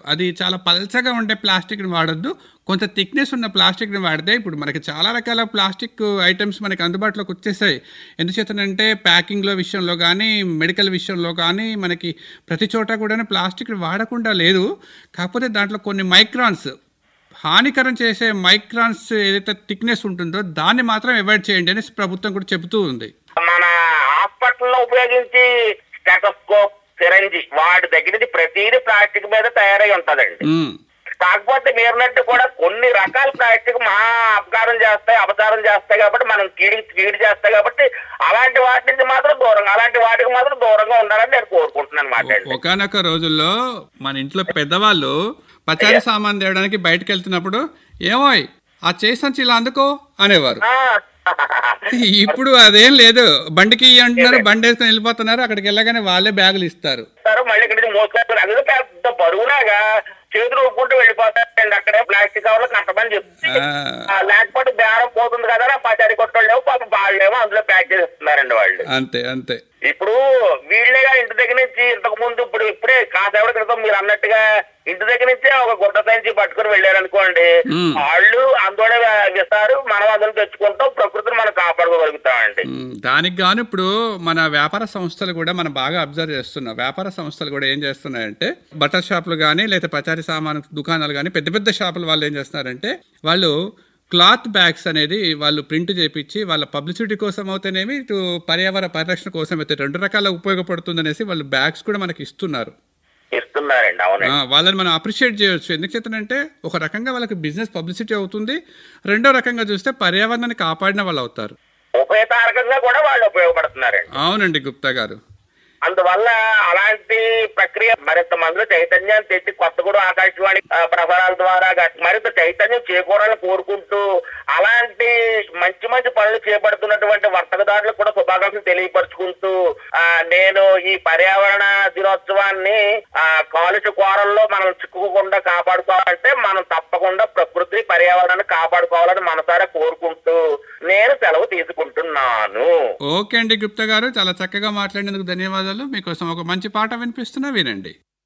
అది చాలా పల్చగా ఉండే ప్లాస్టిక్ని వాడొద్దు కొంత థిక్నెస్ ఉన్న ప్లాస్టిక్ని వాడితే ఇప్పుడు మనకి చాలా రకాల ప్లాస్టిక్ ఐటమ్స్ మనకి అందుబాటులోకి వచ్చేసాయి ఎందుచేతనంటే ప్యాకింగ్లో విషయంలో కానీ మెడికల్ విషయంలో కానీ మనకి ప్రతి చోట కూడా ప్లాస్టిక్ వాడకుండా లేదు కాకపోతే దాంట్లో కొన్ని మైక్రాన్స్ హానికరం చేసే మైక్రాన్స్ ఏదైతే థిక్నెస్ ఉంటుందో దాన్ని మాత్రం అవాయిడ్ చేయండి అని ప్రభుత్వం కూడా చెబుతూ ఉంది మన హాస్పిటల్లో ఉపయోగించి స్టెటోస్కోప్ సిరంజి వాటి దగ్గర నుంచి ప్రతిదీ ప్లాస్టిక్ మీద తయారై ఉంటదండి ఉమ్, కాకపోతే మీరున్నట్టు కూడా కొన్ని రకాల ప్లాస్టిక్ మహా అపకారం చేస్తాయి అపచారం చేస్తాయి కాబట్టి మనం కీడి కీడి చేస్తాయి కాబట్టి అలాంటి వాటి నుంచి మాత్రం దూరంగా అలాంటి వాటికి మాత్రం దూరంగా ఉండాలని నేను కోరుకుంటున్నాను మాట అండి ఒకనొక రోజుల్లో మన ఇంట్లో పెద్దవాళ్ళు పచారీ సామాన్ తేయడానికి బయటకు వెళ్తున్నప్పుడు ఏమోయ్ ఆ చేసంచి ఇలా అందుకో అనేవారు ఆ, ఇప్పుడు అదేం లేదు బండికి ఇయ్యి అంటున్నారు బండి వేసుకొని వెళ్ళిపోతున్నారు అక్కడికి వెళ్ళగానే వాళ్ళే బ్యాగులు ఇస్తారు ఇస్తారు, మళ్ళీ ఇక్కడ నుంచి మోసుకొస్తారు అందుకే పెద్ద బరువులాగా చేతులు ఊపుకుంటూ వెళ్ళిపోతారండి అక్కడే ప్లాస్టిక్ కవర్లు కట్టమని చెప్తే ఆ, ఆ, లేకపోతే బేరం పోతుంది కదా ఆ పచారీ కొట్టలేము పాపం వాళ్ళేమో అందులో ప్యాక్ చేస్తున్నారండి వాళ్ళు అంతే అంతే ఇప్పుడు వీళ్ళేగా ఇంటి దగ్గర నుంచి ఇంతకు ముందు ఇప్పుడు ఇప్పుడే కాసేపటి క్రితం మీరు అన్నట్టుగా ఇంటి దగ్గర నుంచే ఒక గుడ్డ సంచి పట్టుకుని వెళ్ళారు అనుకోండి మ్మ్. వాళ్ళు అందులోనే వేస్తారు మనం అందులో తెచ్చుకుంటాం ప్రకృతిని మనం కాపాడుకోగలుగుతామండి ఉమ్, దానికి గాను ఇప్పుడు మన వ్యాపార సంస్థలు కూడా మనం బాగా అబ్జర్వ్ చేస్తున్నాం వ్యాపార సంస్థలు కూడా ఏం చేస్తున్నాయంటే బట్టల షాపులు కానీ లేదా పచారీ సామాను దుకాణాలు కానీ పెద్ద పెద్ద షాపులు వాళ్ళు ఏం చేస్తున్నారంటే వాళ్ళు క్లాత్ బ్యాగ్స్ అనేది వాళ్ళు ప్రింట్ చేపించి వాళ్ళ పబ్లిసిటీ కోసం అవుతేనేమి ఇటు పర్యావరణ పరిరక్షణ కోసం అయితే రెండు రకాల ఉపయోగపడుతుంది అనేసి వాళ్ళు బ్యాగ్స్ కూడా మనకి ఇస్తున్నారు ఇస్తున్నారండి ఆ, అవునండి వాళ్ళని మనం అప్రిషియేట్ చేయొచ్చు ఎందుకు చేతనంటే ఒక రకంగా వాళ్ళకి బిజినెస్ పబ్లిసిటీ అవుతుంది రెండో రకంగా చూస్తే పర్యావరణాన్ని కాపాడిన వాళ్ళు అవుతారు ఉపయోగకారకంగా కూడా వాళ్ళు ఉపయోగపడుతున్నారండి అవునండి గుప్తా గారు అందువల్ల అలాంటి ప్రక్రియ మరింత మందిలో చైతన్యాన్ని తెచ్చి కొత్తగూడెం ఆకాశవాణి ఆ, ప్రసారాల ద్వారా గట్- మరింత చైతన్యం చేకూరాలని కోరుకుంటూ అలాంటి మంచి మంచి పనులు చేపడుతున్నటువంటి వర్తకదారులకు కూడా శుభాకాంక్షలు తెలియపరుచుకుంటూ ఆ, నేను ఈ పర్యావరణ దినోత్సవాన్ని ఆ, కాలుష్య కోరల్లో మనం చిక్కుకోకుండా కాపాడుకోవాలంటే మనం తప్పకుండా ప్రకృతి పర్యావరణాన్ని కాపాడుకోవాలని మనసారా కోరుకుంటూ నేను సెలవు తీసుకుంటున్నాను ఓకే అండి గుప్తా గారు చాలా చక్కగా మాట్లాడినందుకు ధన్యవాదాలు మీకోసం ఒక మంచి పాట వినిపిస్తున్నా వినండి